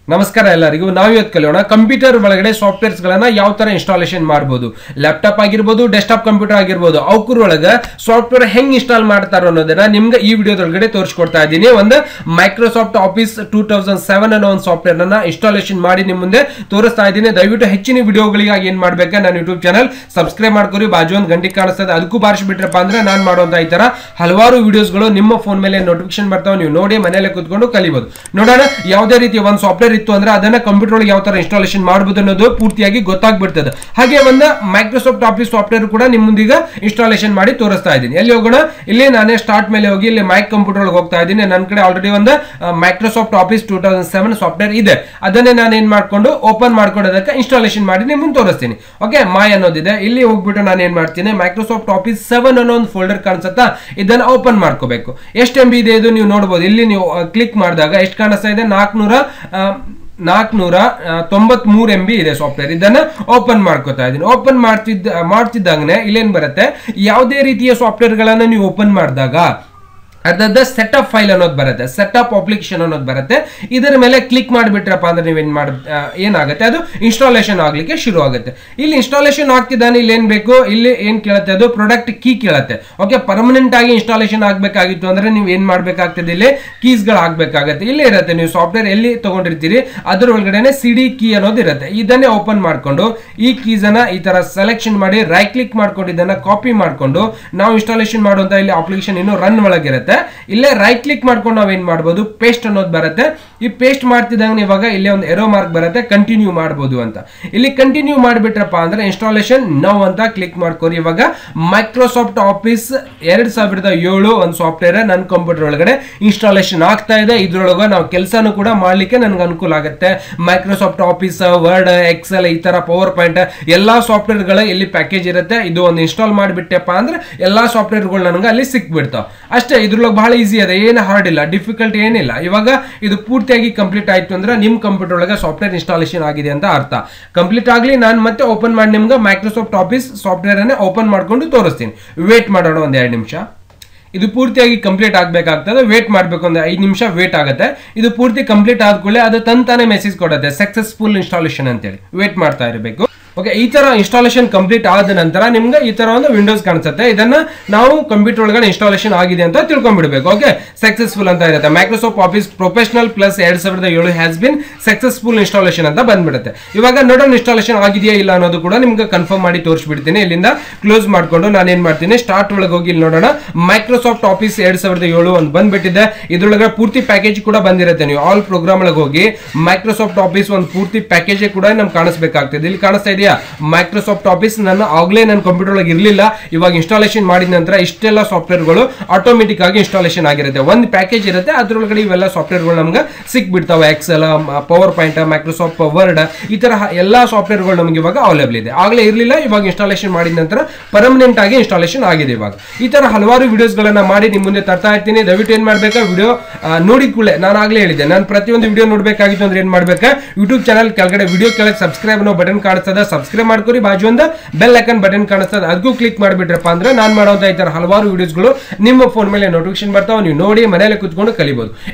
ನಮಸ್ಕಾರ ಎಲ್ಲರಿಗೂ ನಾವು ಇವತ್ತು ಕಲಿಯೋಣ ಕಂಪ್ಯೂಟರ್ ಒಳಗಡೆ ಸಾಫ್ಟ್ವೇರ್ಸ್ ಗಳನ್ನ ಯಾವ ತರ ಇನ್ಸ್ಟಾಲೇಷನ್ ಮಾಡಬಹುದು ಲ್ಯಾಪ್ಟಾಪ್ ಆಗಿರ್ಬೋದು ಡೆಸ್ಕ್ಟಾಪ್ ಕಂಪ್ಯೂಟರ್ ಆಗಿರ್ಬೋದು ಅವ್ಕುರ್ ಒಳಗ ಸಾಫ್ಟ್ವೇರ್ ಹೆಂಗ್ ಇನ್ಸ್ಟಾಲ್ ಮಾಡ್ತಾರೋ ಅನ್ನೋದನ್ನ ನಿಮ್ಗೆ ಈ ವಿಡಿಯೋದೊಳಗಡೆ ತೋರಿಸ್ಕೊಡ್ತಾ ಇದ್ದೀನಿ ಒಂದು Microsoft Office two thousand seven ಅನ್ನೋ ಒಂದು ಸಾಫ್ಟ್ವೇರ್ ಅನ್ನ ಇನ್ಸ್ಟಾಲೇಷನ್ ಮಾಡಿ ನಿಮ್ ಮುಂದೆ ತೋರಿಸ್ತಾ ಇದ್ದೀನಿ ದಯವಿಟ್ಟು ಹೆಚ್ಚಿನ ವಿಡಿಯೋಗಳಿಗಾಗಿ ಏನ್ ಮಾಡ್ಬೇಕಾ ನನ್ನ ಯೂಟ್ಯೂಬ್ ಚಾನಲ್ ಸಬ್ಸ್ಕ್ರೈಬ್ ಮಾಡ್ಕೊರಿ ಬಾಜು ಒಂದು ಗಂಟೆ ಕಾಣಿಸ್ತದೆ ಅದಕ್ಕೂ ಬಾರಿಸ್ಬಿಟ್ರಪ್ಪ ಅಂದ್ರೆ ನಾನು ಮಾಡುವಂತ ಈ ತರ ಹಲವಾರು ವಿಡಿಯೋಸ್ಗಳು ನಿಮ್ಮ ಫೋನ್ ಮೇಲೆ ನೋಟಿಫಿಕೇಶನ್ ಬರ್ತಾವೆ ನೀವು ನೋಡಿ ಮನೇಲೆ ಕೂತ್ಕೊಂಡು ಕಲಿಬಹುದು ನೋಡೋಣ ಯಾವುದೇ ರೀತಿಯ ಒಂದು ಸಾಫ್ಟ್ವೇರ್ ಇತ್ತು ಅಂದ್ರೆ ಅದನ್ನ ಕಂಪ್ಯೂಟರ್ ಒಳಗೆ ಯಾವ ತರ ಇನ್ಸ್ಟಾಲೇಷನ್ ಮಾಡಬಹುದು ಅನ್ನೋದು ಪೂರ್ತಿಯಾಗಿ ಗೊತ್ತಾಗ್ಬಿಡ್ತದೆ ಹಾಗೆ ಒಂದು ಮೈಕ್ರೋಸಾಫ್ಟ್ ಆಫೀಸ್ ಸಾಫ್ಟ್ವೇರ್ ಕೂಡ ನಿಮ್ಮ ಮುಂದೀಗ ಇನ್ಸ್ಟಾಲೇಷನ್ ಮಾಡಿ ತೋರಿಸ್ತಾ ಇದ್ದೀನಿ ಎಲ್ಲಿ ಹೋಗೋಣ ಇಲ್ಲಿ ನಾನೇ ಸ್ಟಾರ್ಟ್ ಮೇಲೆ ಹೋಗಿ ಇಲ್ಲಿ ಮೈಕ್ ಕಂಪ್ಯೂಟರ್ ಒಳಗೆ ಹೋಗ್ತಾ ಇದ್ದೀನಿ ನನ್ನ ಕಡೆ ಆಲ್ರೆಡಿ ಒಂದು Microsoft Office two thousand seven software ಇದೆ ಅದನ್ನೇ ನಾನು ಏನ್ ಮಾಡ್ಕೊಂಡು ಓಪನ್ ಮಾಡ್ಕೊಡೋದಕ್ಕೆ ಇನ್ಸ್ಟಾಲೇಷನ್ ಮಾಡಿ ನಿಮ್ಮ ಮುಂದೆ ತೋರಿಸ್ತೀನಿ ಓಕೆ ಮಾಯ್ ಅನ್ನೋದಿದೆ ಇಲ್ಲಿ ಹೋಗ್ಬಿಟ್ಟು ನಾನು ಏನ್ ಮಾಡ್ತೀನಿ ಮೈಕ್ರೋಸಾಫ್ಟ್ ಆಫೀಸ್ ಸೆವೆನ್ ಅನ್ನೋ ಒಂದು ಫೋಲ್ಡರ್ ಕಾಣಿಸುತ್ತಾ ಇದನ್ನ ಓಪನ್ ಮಾಡ್ಕೋಬೇಕು ಎಷ್ಟು ಎಂ ಬಿ ಇದೆ ಇದು ನೀವು ನೋಡಬಹುದು ಇಲ್ಲಿ ನೀವು ಕ್ಲಿಕ್ ಮಾಡಿದಾಗ ಎಷ್ಟು ಕಾಣಿಸ್ತಾ ಇದೆ ನಾಲ್ಕುನೂರ ನಾಲ್ಕುನೂರ ತೊಂಬತ್ ಮೂರು ಎಂ ಬಿ ಇದೆ ಸಾಫ್ಟ್ವೇರ್ ಇದನ್ನ ಓಪನ್ ಮಾಡ್ಕೋತಾ ಇದೀನಿ ಓಪನ್ ಮಾಡ್ತಿದ್ದ ಮಾಡ್ತಿದ್ದಂಗೆ ಇಲ್ಲೇನ್ ಬರುತ್ತೆ ಯಾವುದೇ ರೀತಿಯ ಸಾಫ್ಟ್ವೇರ್ ಗಳನ್ನ ನೀವು ಓಪನ್ ಮಾಡಿದಾಗ ಅದದ ಸೆಟಪ್ ಫೈಲ್ ಅನ್ನೋದು ಬರುತ್ತೆ ಸೆಟಪ್ ಅಪ್ಲಿಕೇಶನ್ ಅನ್ನೋದು ಬರುತ್ತೆ ಇದರ ಮೇಲೆ ಕ್ಲಿಕ್ ಮಾಡಿಬಿಟ್ರಪ್ಪ ಅಂದ್ರೆ ನೀವೇನ್ ಮಾಡ ಆ, ಏನಾಗುತ್ತೆ ಅದು ಇನ್ಸ್ಟಾಲೇಷನ್ ಆಗ್ಲಿಕ್ಕೆ ಶುರು ಆಗುತ್ತೆ ಇಲ್ಲಿ ಇನ್ಸ್ಟಾಲೇಷನ್ ಆಗ್ತಿದ್ದಾನೆ ಇಲ್ಲಿ ಏನ್ ಬೇಕು ಇಲ್ಲಿ ಏನ್ ಕೇಳುತ್ತೆ ಅದು ಪ್ರಾಡಕ್ಟ್ ಕೀ ಕೇಳುತ್ತೆ ಓಕೆ ಪರ್ಮನೆಂಟ್ ಆಗಿ ಇನ್ಸ್ಟಾಲೇಷನ್ ಆಗ್ಬೇಕಾಗಿತ್ತು ಅಂದ್ರೆ ನೀವು ಏನ್ ಮಾಡ್ಬೇಕಾಗ್ತದೆ ಇಲ್ಲಿ ಕೀಸ್ ಗಳು ಆಗ್ಬೇಕಾಗತ್ತೆ ಇಲ್ಲಿ ಇರುತ್ತೆ ನೀವು ಸಾಫ್ಟ್ವೇರ್ ಎಲ್ಲಿ ತಗೊಂಡಿರ್ತೀರಿ ಅದ್ರ ಒಳಗಡೆನೆ ಸಿ ಡಿ ಕೀ ಅನ್ನೋದು ಇರುತ್ತೆ ಇದನ್ನೇ ಓಪನ್ ಮಾಡ್ಕೊಂಡು ಈ ಕೀಸ್ ಅನ್ನ ಈ ತರ ಸೆಲೆಕ್ಷನ್ ಮಾಡಿ ರೈಟ್ ಕ್ಲಿಕ್ ಮಾಡ್ಕೊಂಡು ಇದನ್ನ ಕಾಪಿ ಮಾಡ್ಕೊಂಡು ನಾವು ಇನ್ಸ್ಟಾಲೇಷನ್ ಮಾಡುವಂತ ಇಲ್ಲಿ ಅಪ್ಲಿಕೇಶನ್ ಇನ್ನು ರನ್ ಒಳಗಿರುತ್ತೆ ಇಲ್ಲೇ ರೈಟ್ ಕ್ಲಿಕ್ ಮಾಡ್ಕೊಂಡು ನಾವ್ ಏನ್ ಮಾಡ್ಬೋದು ಪೇಸ್ಟ್ ಅನ್ನೋದು ಬರುತ್ತೆ ಈ ಪೇಸ್ಟ್ ಮಾಡ್ತಿದ್ದಂಗೆ ಇವಾಗ ಇಲ್ಲಿ ಒಂದು ಎರೋ ಮಾರ್ಕ್ ಬರುತ್ತೆ ಕಂಟಿನ್ಯೂ ಮಾಡ್ಬೋದು ಅಂತ ಇಲ್ಲಿ ಕಂಟಿನ್ಯೂ ಮಾಡಿಬಿಟ್ರಪ್ಪ ಅಂದ್ರೆ ಇನ್ಸ್ಟಾಲೇಷನ್ ನೌ ಅಂತ ಕ್ಲಿಕ್ ಮಾಡ್ಕೊರಿ ಇವಾಗ ಮೈಕ್ರೋಸಾಫ್ಟ್ ಆಫೀಸ್ ಎರಡ್ ಸಾವಿರದ ಏಳು ಒಂದು ಸಾಫ್ಟ್ವೇರ್ ನನ್ನ ಕಂಪ್ಯೂಟರ್ ಒಳಗಡೆ ಇನ್ಸ್ಟಾಲೇಷನ್ ಆಗ್ತಾ ಇದೆ ಇದ್ರೊಳಗೆ ನಾವು ಕೆಲಸನೂ ಕೂಡ ಮಾಡ್ಲಿಕ್ಕೆ ನನ್ಗೆ ಅನುಕೂಲ ಆಗುತ್ತೆ ಮೈಕ್ರೋಸಾಫ್ಟ್ ಆಫೀಸ್ ವರ್ಡ್ ಎಕ್ಸೆಲ್ ಈ ತರ ಪವರ್ ಪಾಯಿಂಟ್ ಎಲ್ಲಾ ಸಾಫ್ಟ್ವೇರ್ಗಳ ಇಲ್ಲಿ ಪ್ಯಾಕೇಜ್ ಇರುತ್ತೆ ಇದು ಒಂದು ಇನ್ಸ್ಟಾಲ್ ಮಾಡಿಬಿಟ್ಟೆಪ್ಪ ಅಂದ್ರೆ ಎಲ್ಲಾ ಸಾಫ್ಟ್ವೇರ್ಗಳು ನನಗೆ ಅಲ್ಲಿ ಸಿಕ್ಬಿಡ್ತಾವ ಅಷ್ಟೇ ಇದ್ರೊಳಗೆ ಬಹಳ ಈಸಿ ಇದೆ ಏನು ಹಾರ್ಡ್ ಇಲ್ಲ ಡಿಫಿಕಲ್ಟ್ ಏನಿಲ್ಲ ಇವಾಗ ಇದು ಪೂರ್ತಿಯಾಗಿ ಕಂಪ್ಲೀಟ್ ಆಯ್ತು ಅಂದ್ರೆ ನಿಮ್ ಕಂಪ್ಯೂಟರ್ ಒಳಗೆ ಸಾಫ್ಟ್ವೇರ್ ಇನ್ಸ್ಟಾಲೇಷನ್ ಆಗಿದೆ ಅಂತ ಅರ್ಥ ಕಂಪ್ಲೀಟ್ ಆಗ್ಲಿ ನಾನು ಮತ್ತೆ ಓಪನ್ ಮಾಡಿ ನಿಮ್ಗೆ ಮೈಕ್ರೋಸಾಫ್ಟ್ ಆಫೀಸ್ ಸಾಫ್ಟ್ವೇರ್ ಅನ್ನೇ ಓಪನ್ ಮಾಡ್ಕೊಂಡು ತೋರಿಸ್ತೀನಿ ವೇಟ್ ಮಾಡೋಣ ಒಂದ್ ಎರಡು ನಿಮಿಷ ಇದು ಪೂರ್ತಿಯಾಗಿ ಕಂಪ್ಲೀಟ್ ಆಗ್ಬೇಕಾಗ್ತದೆ ವೇಟ್ ಮಾಡಬೇಕು ಒಂದು ಐದು ನಿಮಿಷ ವೇಟ್ ಆಗುತ್ತೆ ಇದು ಪೂರ್ತಿ ಕಂಪ್ಲೀಟ್ ಆದ ಕೂಡಲೇ ಅದು ತಂತಾನೆ ಮೆಸೇಜ್ ಕೊಡುತ್ತೆ ಸಕ್ಸಸ್ಫುಲ್ ಇನ್ಸ್ಟಾಲೇಷನ್ ಅಂತೇಳಿ ವೇಟ್ ಮಾಡ್ತಾ ಇರಬೇಕು ಓಕೆ ಈ ತರ ಇನ್ಸ್ಟಾಲೇಷನ್ ಕಂಪ್ಲೀಟ್ ಆದ ನಂತರ ನಿಮ್ಗೆ ಈ ತರ ಒಂದು ವಿಂಡೋಸ್ ಕಾಣಿಸುತ್ತೆ ಇದನ್ನ ನಾವು ಕಂಪ್ಯೂಟರ್ ಒಳಗಡೆ ಇನ್ಸ್ಟಾಲೇಷನ್ ಆಗಿದೆ ಅಂತ ತಿಳ್ಕೊಂಡ್ಬಿಡ್ಬೇಕು ಓಕೆ ಸಕ್ಸಸ್ಫುಲ್ ಅಂತ ಇರುತ್ತೆ ಮೈಕ್ರೋಸಾಫ್ಟ್ ಆಫೀಸ್ ಪ್ರೊಫೆಷನಲ್ ಪ್ಲಸ್ ಎರಡ್ ಸಾವಿರದ ಏಳು ಹ್ಯಾಸ್ ಬಿನ್ ಸಕ್ಸಸ್ಫುಲ್ ಇನ್ಸ್ಟಾಲೇಷನ್ ಅಂತ ಬಂದ್ಬಿಡುತ್ತೆ ಇವಾಗ ನೋಡೋಣ ಇನ್ಸ್ಟಾಲೇಷನ್ ಆಗಿದೆಯಾ ಇಲ್ಲ ಅನ್ನೋದು ಕೂಡ ನಿಮ್ಗೆ ಕನ್ಫರ್ಮ್ ಮಾಡಿ ತೋರಿಸ್ಬಿಡ್ತೀನಿ ಇಲ್ಲಿಂದ ಕ್ಲೋಸ್ ಮಾಡ್ಕೊಂಡು ನಾನು ಏನ್ ಮಾಡ್ತೀನಿ ಸ್ಟಾರ್ಟ್ ಒಳಗೆ ಹೋಗಿ ಇಲ್ಲಿ ನೋಡೋಣ ಮೈಕ್ರೋಸಾಫ್ಟ್ ಆಫೀಸ್ ಎರಡ್ ಸಾವಿರದ ಏಳು ಒಂದು ಬಂದ್ಬಿಟ್ಟಿದೆ ಇದ್ರೊಳಗೆ ಪೂರ್ತಿ ಪ್ಯಾಕೇಜ್ ಕೂಡ ಬಂದಿರುತ್ತೆ ನೀವು ಆಲ್ ಪ್ರೋಗ್ರಾಮ್ ಒಳಗೆ ಹೋಗಿ ಮೈಕ್ರೋಸಾಫ್ಟ್ ಆಫೀಸ್ ಒಂದು ಪೂರ್ತಿ ಪ್ಯಾಕೇಜ್ ಕೂಡ ನಮ್ಗೆ ಕಾಣಿಸ್ಬೇಕಾಗ್ತದೆ ಇಲ್ಲಿ ಕಾಣಿಸ್ತಾ ಇದೆಯಾ ಮೈಕ್ರೋಸಾಫ್ಟ್ ಆಫೀಸ್ ನನ್ನ ಆಗ್ಲೇ ನನ್ನ ಕಂಪ್ಯೂಟರ್ ಒಳಗೆ ಇರಲಿಲ್ಲ ಇವಾಗ ಇನ್ಸ್ಟಾಲೇಷನ್ ಮಾಡಿದ ನಂತರ ಇಷ್ಟೆಲ್ಲ ಸಾಫ್ಟ್ವೇರ್ಗಳು ಆಟೋಮೆಟಿಕ್ ಆಗಿ ಇನ್ಸ್ಟಾಲೇಷನ್ ಆಗಿರುತ್ತೆ ಒಂದು ಪ್ಯಾಕೇಜ್ ಇರುತ್ತೆ ಅದ್ರೊಳಗಡೆ ಇವೆಲ್ಲ ಸಾಫ್ಟ್ವೇರ್ಗಳು ನಮ್ಗೆ ಸಿಕ್ಬಿಡ್ತಾವೆ Excel PowerPoint Microsoft Word ಈ ತರ ಎಲ್ಲ ಸಾಫ್ಟ್ವೇರ್ಗಳು ನಮಗೆ ಇವಾಗ ಅವೈಲೇಬಲ್ ಇದೆ ಆಗಲೇ ಇರಲಿಲ್ಲ ಇವಾಗ ಇನ್ಸ್ಟಾಲೇಷನ್ ಮಾಡಿದ ನಂತರ ಪರ್ಮನೆಂಟ್ ಆಗಿ ಇನ್ಸ್ಟಾಲೇಷನ್ ಆಗಿದೆ ಇವಾಗ ಈ ತರ ಹಲವಾರು ವಿಡಿಯೋಸ್ಗಳನ್ನ ಮಾಡಿ ನಿಮ್ಮ ಮುಂದೆ ತರ್ತಾ ಇರ್ತೀನಿ ದಯವಿಟ್ಟು ಏನ್ ಮಾಡ್ಬೇಕಾ ವಿಡಿಯೋ ನೋಡಿದ ಕೂಡಲೇ ನಾನು ಆಗ್ಲೇ ಹೇಳಿದ್ದೆ ನಾನು ಪ್ರತಿಯೊಂದು ವಿಡಿಯೋ ನೋಡ್ಬೇಕಾಗಿತ್ತು ಅಂದ್ರೆ ಏನ್ ಮಾಡ್ಬೇಕಾ ಯೂಟ್ಯೂಬ್ ಚಾನಲ್ ಕೆಳಗಡೆ ವಿಡಿಯೋ ಕೆಳಗೆ ಸಬ್ಸ್ಕ್ರೈಬ್ ಅನ್ನೋ ಬಟನ್ ಕಾಣಿಸ್ತದೆ ಸಬ್ಸ್ಕ್ರೈಬ್ ಮಾಡ್ಕೊರಿ ಬಾಜು ಒಂದು ಬೆಲ್ ಐಕನ್ ಬಟನ್ ಕಾಣಿಸ್ತದೆ ಅದಕ್ಕೂ ಕ್ಲಿಕ್ ಮಾಡಿಬಿಟ್ರಪ್ಪ ಅಂದ್ರೆ ನಾನು ಮಾಡೋಂಥ ಈ ತರ ಹಲವಾರು ವಿಡಿಯೋಸ್ಗಳು ನಿಮ್ಮ ಫೋನ್ ಮೇಲೆ ನೋಟಿಫಿಕೇಶನ್ ಬರ್ತಾವೆ ನೀವು ನೋಡಿ ಮನೆಯಲ್ಲೇ ಕುತ್ಕೊಂಡು ಕಲಿಬಹುದು